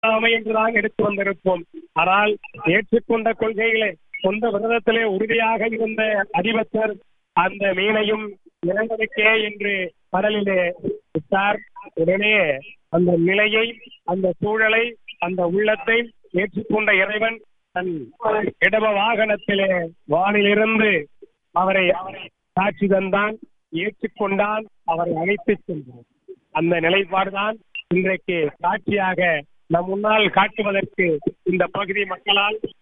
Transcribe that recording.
இல்லாமை என்றுதான் எடுத்து வந்திருப்போம் ஆனால் ஏற்றுக்கொண்ட கொள்கைகளை சொந்த விரதத்திலே உறுதியாக இருந்த அதிபத்தர் அந்த மீனையும் இறந்ததுக்கே என்று கடலிலே விட்டார் உடனே அந்த நிலையை அந்த சூழலை அந்த உள்ளத்தை ஏற்றுக்கொண்ட இறைவன் தன் இடப வாகனத்திலே வானிலிருந்து அவரை சாட்சி தந்தான் ஏற்றுக்கொண்டான் அவரை அழைத்துச் சென்றான் அந்த நிலைப்பாடுதான் இன்றைக்கு சாட்சியாக நம் முன்னால் காட்டுவதற்கு இந்த பகுதி மக்களால்